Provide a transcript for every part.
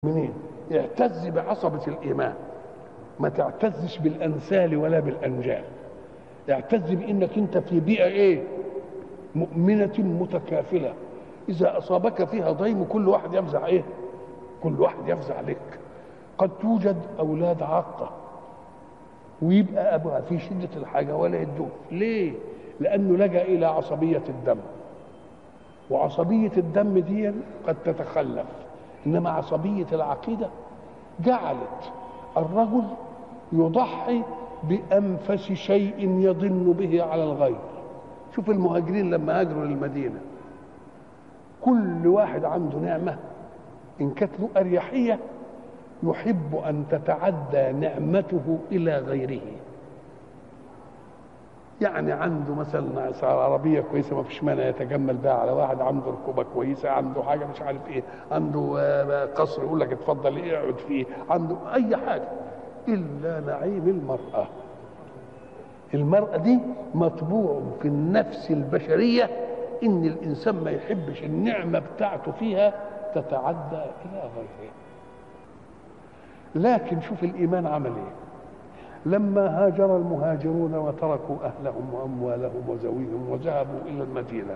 منين اعتز بعصبة الإيمان ما تعتزش بالأنسال ولا بالأنجال اعتز بأنك أنت في بيئة إيه مؤمنة متكافلة إذا أصابك فيها ضيم كل واحد يفزع إيه كل واحد يفزع لك قد توجد أولاد عاقة ويبقى أبوها في شدة الحاجة ولا يدوه ليه لأنه لجأ إلى عصبية الدم وعصبية الدم دي قد تتخلف إنما عصبية العقيدة جعلت الرجل يضحي بأنفس شيء يضن به على الغير شوف المهاجرين لما هاجروا للمدينة كل واحد عنده نعمة إن كانت له أريحية يحب أن تتعدى نعمته إلى غيره يعني عنده مثلا عربية كويسة ما فيش مانع يتجمل بها على واحد عنده ركوبة كويسة عنده حاجة مش عارف ايه عنده قصر يقول لك اتفضل ايه اقعد فيه عنده أي حاجة إلا نعيم المرأة المرأة دي مطبوع في النفس البشرية إن الإنسان ما يحبش النعمة بتاعته فيها تتعدى إلى غيره لكن شوف الإيمان عمل إيه لما هاجر المهاجرون وتركوا اهلهم واموالهم وزويهم وذهبوا الى المدينه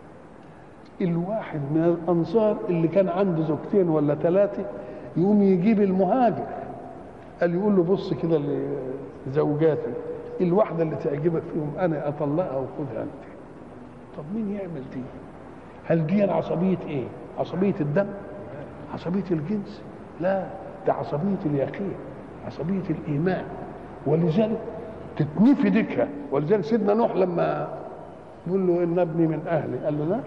الواحد من الانصار اللي كان عنده زوجتين ولا ثلاثه يقوم يجيب المهاجر قال يقول له بص كده لزوجاتي الواحده اللي تعجبك فيهم انا اطلقها وخدها انت طب مين يعمل دي هل دي عصبيه ايه عصبيه الدم عصبيه الجنس لا ده عصبيه اليقين عصبيه الايمان ولذلك تتنفي ديكها ولذلك سيدنا نوح لما يقول له ان ابني من اهلي قال له لا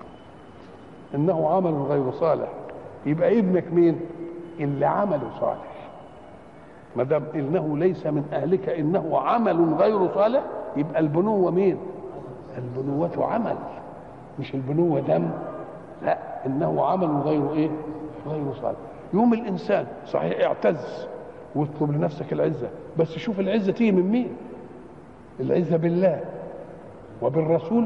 انه عمل غير صالح يبقى ابنك مين اللي عمله صالح ما دام انه ليس من اهلك انه عمل غير صالح يبقى البنوه مين البنوه عمل مش البنوه دم لا انه عمل غير ايه غير صالح يوم الانسان صحيح اعتز واطلب لنفسك العزة بس شوف العزة تيجي من مين العزة بالله وبالرسول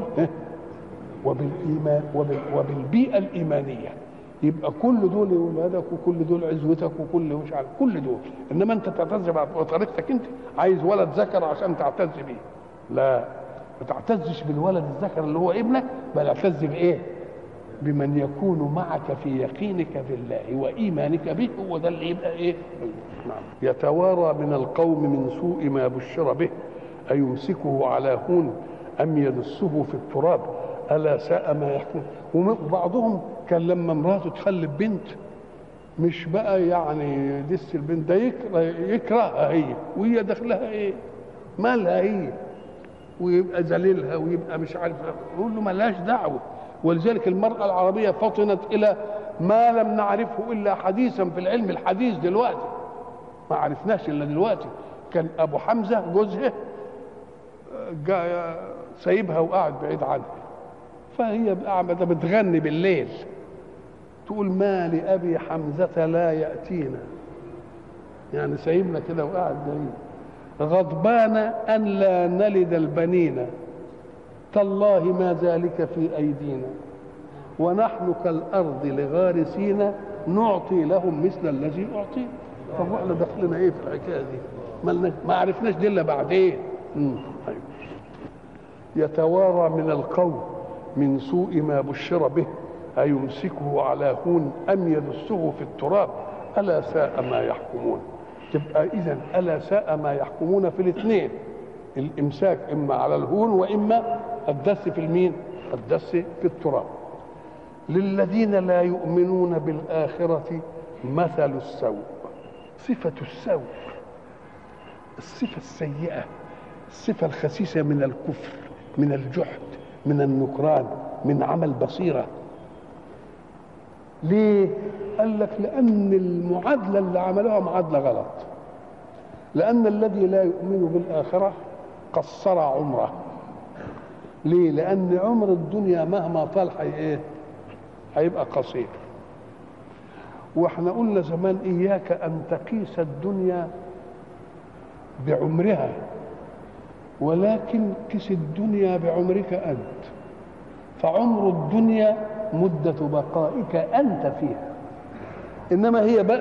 وبالإيمان وبال وبالبيئة الإيمانية يبقى كل دول ولادك وكل دول عزوتك وكل مش عارف كل دول انما انت تعتز بطريقتك انت عايز ولد ذكر عشان تعتز بيه لا ما تعتزش بالولد الذكر اللي هو ابنك بل اعتز بايه؟ بمن يكون معك في يقينك بالله وإيمانك به هو ده اللي يبقى إيه نعم. يتوارى من القوم من سوء ما بشر به أيمسكه على هون أم يدسه في التراب ألا ساء ما يحكم وبعضهم كان لما امراته تخلف بنت مش بقى يعني دس البنت ده يكره يكرهها هي وهي داخلها ايه مالها هي ويبقى ذليلها ويبقى مش عارف يقول له ملهاش دعوه ولذلك المرأة العربية فطنت إلى ما لم نعرفه إلا حديثا في العلم الحديث دلوقتي ما عرفناش إلا دلوقتي كان أبو حمزة جوزها سايبها وقاعد بعيد عنها فهي قاعدة بتغني بالليل تقول ما لأبي حمزة لا يأتينا يعني سايبنا كده وقاعد بعيد غضبان أن لا نلد البنين تالله ما ذلك في أيدينا ونحن كالأرض لغارسين نعطي لهم مثل الذي أعطي طب احنا دخلنا ايه في الحكايه دي؟ ما, ما عرفناش دي الا بعدين طيب. يتوارى من القوم من سوء ما بشر به أيمسكه على هون أم يدسه في التراب ألا ساء ما يحكمون تبقى إذا ألا ساء ما يحكمون في الاثنين الإمساك إما على الهون وإما الدس في المين الدس في التراب للذين لا يؤمنون بالآخرة مثل السوء صفة السوء الصفة السيئة الصفة الخسيسة من الكفر من الجحد من النكران من عمل بصيرة ليه؟ قال لك لأن المعادلة اللي عملوها معادلة غلط لأن الذي لا يؤمن بالآخرة قصر عمره ليه؟ لأن عمر الدنيا مهما طال حي إيه؟ هيبقى قصير. واحنا قلنا زمان إياك أن تقيس الدنيا بعمرها ولكن قس الدنيا بعمرك أنت. فعمر الدنيا مدة بقائك أنت فيها. انما هي